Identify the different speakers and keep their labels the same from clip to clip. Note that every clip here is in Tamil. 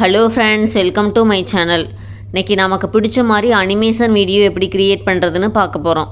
Speaker 1: hello friends welcome to my channel இன்னைக்கு நமக்கு பிடிச்ச மாதிரி அனிமேஷன் வீடியோ எப்படி கிரியேட் பண்ணுறதுன்னு பார்க்க போகிறோம்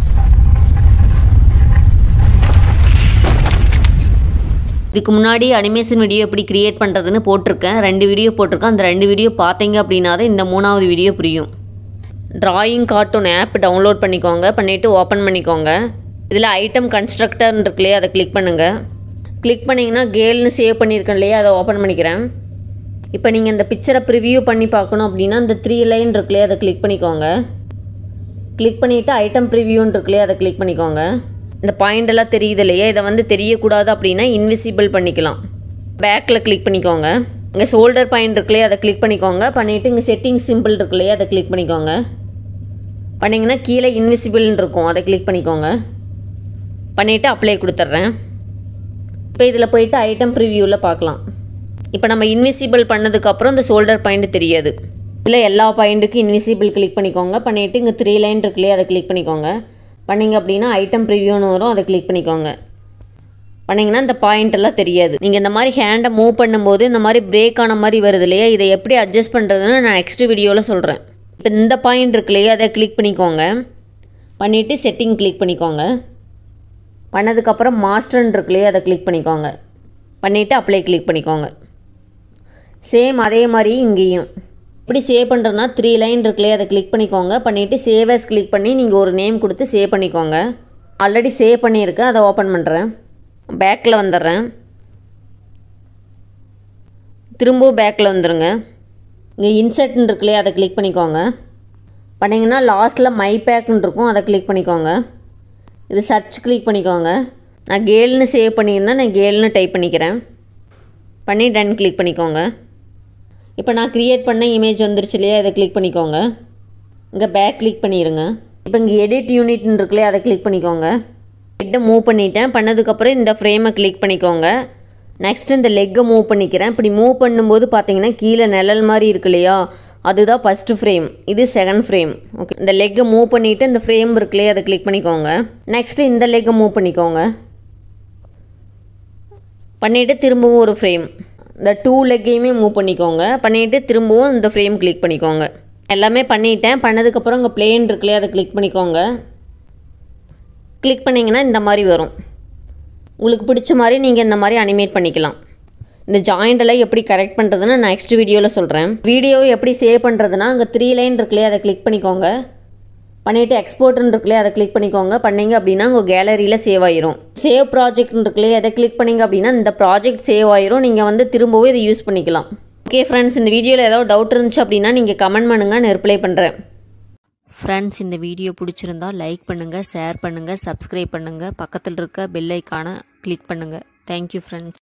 Speaker 1: இதுக்கு முன்னாடி அனிமேஷன் வீடியோ எப்படி கிரியேட் பண்ணுறதுன்னு போட்டிருக்கேன் ரெண்டு வீடியோ போட்டிருக்கேன் அந்த ரெண்டு வீடியோ பார்த்தீங்க அப்படின்னா தான் இந்த மூணாவது வீடியோ புரியும் டிராயிங் கார்ட்டூன் ஆப் டவுன்லோட் பண்ணிக்கோங்க பண்ணிவிட்டு ஓப்பன் பண்ணிக்கோங்க இதில் ஐட்டம் கன்ஸ்ட்ரக்டர்னு இருக்கு இல்லையா அதை கிளிக் பண்ணுங்கள் கிளிக் பண்ணிங்கன்னா கேல்னு சேவ் பண்ணியிருக்கேன் இல்லையா அதை ஓப்பன் பண்ணிக்கிறேன் இப்போ நீங்கள் இந்த பிக்சரை ப்ரிவ்யூ பண்ணி பார்க்கணும் அப்படின்னா இந்த த்ரீ லைன் இருக்கு இல்லையா அதை கிளிக் பண்ணிக்கோங்க கிளிக் பண்ணிவிட்டு ஐட்டம் ப்ரிவ்யூன்னு இருக்கு இல்லையா அதை கிளிக் பண்ணிக்கோங்க இந்த பாயிண்ட் எல்லாம் தெரியுது இல்லையா இதை வந்து தெரியக்கூடாது அப்படின்னா இன்விசிபிள் பண்ணிக்கலாம் பேக்கில் கிளிக் பண்ணிக்கோங்க இங்கே ஷோல்டர் பாயிண்ட் இருக்கு இல்லையா அதை கிளிக் பண்ணிக்கோங்க பண்ணிவிட்டு இங்கே செட்டிங் சிம்பிள் இருக்கு இல்லையா அதை கிளிக் பண்ணிக்கோங்க பண்ணிங்கன்னா கீழே இன்விசிபிள்னு இருக்கும் அதை கிளிக் பண்ணிக்கோங்க பண்ணிவிட்டு அப்ளை கொடுத்துட்றேன் இப்போ இதில் போயிட்டு ஐட்டம் ப்ரிவ்யூவில் பார்க்கலாம் இப்போ நம்ம இன்விசிபிள் பண்ணதுக்கப்புறம் இந்த ஷோல்டர் பாயிண்ட் தெரியாது இதில் எல்லா பாயிண்ட்டுக்கும் இன்விசிபிள் கிளிக் பண்ணிக்கோங்க பண்ணிவிட்டு இங்கே த்ரீ லைன் இருக்குல்லையே அதை கிளிக் பண்ணிக்கோங்க பண்ணிங்க அப்படின்னா ஐட்டம் ப்ரிவ்யூன்னு வரும் அதை கிளிக் பண்ணிக்கோங்க பண்ணிங்கன்னா இந்த பாயிண்ட் எல்லாம் தெரியாது நீங்கள் இந்த மாதிரி ஹேண்டை மூவ் பண்ணும்போது இந்த மாதிரி பிரேக் ஆன மாதிரி வருது இல்லையா இதை எப்படி அட்ஜஸ்ட் பண்ணுறதுன்னு நான் நெக்ஸ்ட் வீடியோவில் சொல்கிறேன் இப்போ இந்த பாயிண்ட் இருக்கு இல்லையா அதை கிளிக் பண்ணிக்கோங்க பண்ணிவிட்டு செட்டிங் கிளிக் பண்ணிக்கோங்க பண்ணதுக்கப்புறம் மாஸ்டர்ன்னு இருக்கு இல்லையா அதை கிளிக் பண்ணிக்கோங்க பண்ணிவிட்டு அப்ளை கிளிக் பண்ணிக்கோங்க சேம் அதே மாதிரி இங்கேயும் எப்படி சேவ் பண்ணுறதுனா த்ரீ லைன் இருக்குல்லையே அதை கிளிக் பண்ணிக்கோங்க பண்ணிவிட்டு சேவஸ் கிளிக் பண்ணி நீங்கள் ஒரு நேம் கொடுத்து சேவ் பண்ணிக்கோங்க ஆல்ரெடி சேவ் பண்ணியிருக்கேன் அதை ஓப்பன் பண்ணுறேன் பேக்கில் வந்துடுறேன் திரும்பவும் பேக்கில் வந்துடுங்க இங்கே இன்சர்ட்னு இருக்குல்லையே அதை கிளிக் பண்ணிக்கோங்க பண்ணிங்கன்னா லாஸ்ட்டில் மை பேக்னு இருக்கும் அதை கிளிக் பண்ணிக்கோங்க இது சர்ச் கிளிக் பண்ணிக்கோங்க நான் கேல்னு சேவ் பண்ணியிருந்தேன் நான் கேல்னு டைப் பண்ணிக்கிறேன் பண்ணி டன் கிளிக் பண்ணிக்கோங்க இப்போ நான் க்ரியேட் பண்ண இமேஜ் வந்துருச்சு இல்லையா அதை கிளிக் பண்ணிக்கோங்க இங்கே பேக் கிளிக் பண்ணிடுங்க இப்போ இங்கே எடிட் யூனிட்னு இருக்குல்லையா அதை கிளிக் பண்ணிக்கோங்க ஹெட்டை மூவ் பண்ணிட்டேன் பண்ணதுக்கப்புறம் இந்த ஃப்ரேமை கிளிக் பண்ணிக்கோங்க நெக்ஸ்ட் இந்த லெக்கை மூவ் பண்ணிக்கிறேன் இப்படி மூவ் பண்ணும்போது பார்த்தீங்கன்னா கீழே நிழல் மாதிரி இருக்கு இல்லையா அதுதான் ஃபஸ்ட்டு ஃப்ரேம் இது செகண்ட் ஃப்ரேம் ஓகே இந்த லெக்கை மூவ் பண்ணிவிட்டு இந்த ஃப்ரேம் இருக்குல்லையே அதை கிளிக் பண்ணிக்கோங்க நெக்ஸ்ட்டு இந்த லெக்கை மூவ் பண்ணிக்கோங்க பண்ணிவிட்டு திரும்பவும் ஒரு ஃப்ரேம் இந்த டூ லெக்கையுமே மூவ் பண்ணிக்கோங்க பண்ணிவிட்டு திரும்பவும் இந்த ஃப்ரேம் கிளிக் பண்ணிக்கோங்க எல்லாமே பண்ணிட்டேன் பண்ணதுக்கப்புறம் இங்கே பிளேன் இருக்குல்லையே அதை கிளிக் பண்ணிக்கோங்க கிளிக் பண்ணிங்கன்னா இந்த மாதிரி வரும் உங்களுக்கு பிடிச்ச மாதிரி நீங்கள் இந்த மாதிரி அனிமேட் பண்ணிக்கலாம் இந்த ஜாயிண்டெல்லாம் எப்படி கரெக்ட் பண்ணுறதுன்னு நான் நெக்ஸ்ட் வீடியோவில் சொல்கிறேன் வீடியோவை எப்படி சேவ் பண்ணுறதுனா அங்கே த்ரீ லைன் இருக்குல்லையே அதை கிளிக் பண்ணிக்கோங்க பண்ணிவிட்டு எக்ஸ்போர்ட்னு இருக்குல்லையே அதை கிளிக் பண்ணிக்கோங்க பண்ணீங்க அப்படின்னா உங்கள் கேலரியில் சேவ் ஆயிரும் சேவ் ப்ராஜெக்ட்னு இருக்குல்லையே அதை கிளிக் பண்ணிங்க அப்படின்னா இந்த ப்ராஜெக்ட் சேவ் ஆயிரும் நீங்கள் வந்து திரும்பவும் இதை யூஸ் பண்ணிக்கலாம் ஓகே ஃப்ரெண்ட்ஸ் இந்த வீடியோவில் ஏதாவது டவுட் இருந்துச்சு அப்படின்னா நீங்கள் கமெண்ட் பண்ணுங்கள் நான் ரிப்ளை பண்ணுறேன்
Speaker 2: ஃப்ரெண்ட்ஸ் இந்த வீடியோ பிடிச்சிருந்தா லைக் பண்ணுங்கள் ஷேர் பண்ணுங்கள் சப்ஸ்கிரைப் பண்ணுங்கள் பக்கத்தில் இருக்க பெல் ஐக்கானை கிளிக் பண்ணுங்கள் தேங்க்யூ ஃப்ரெண்ட்ஸ்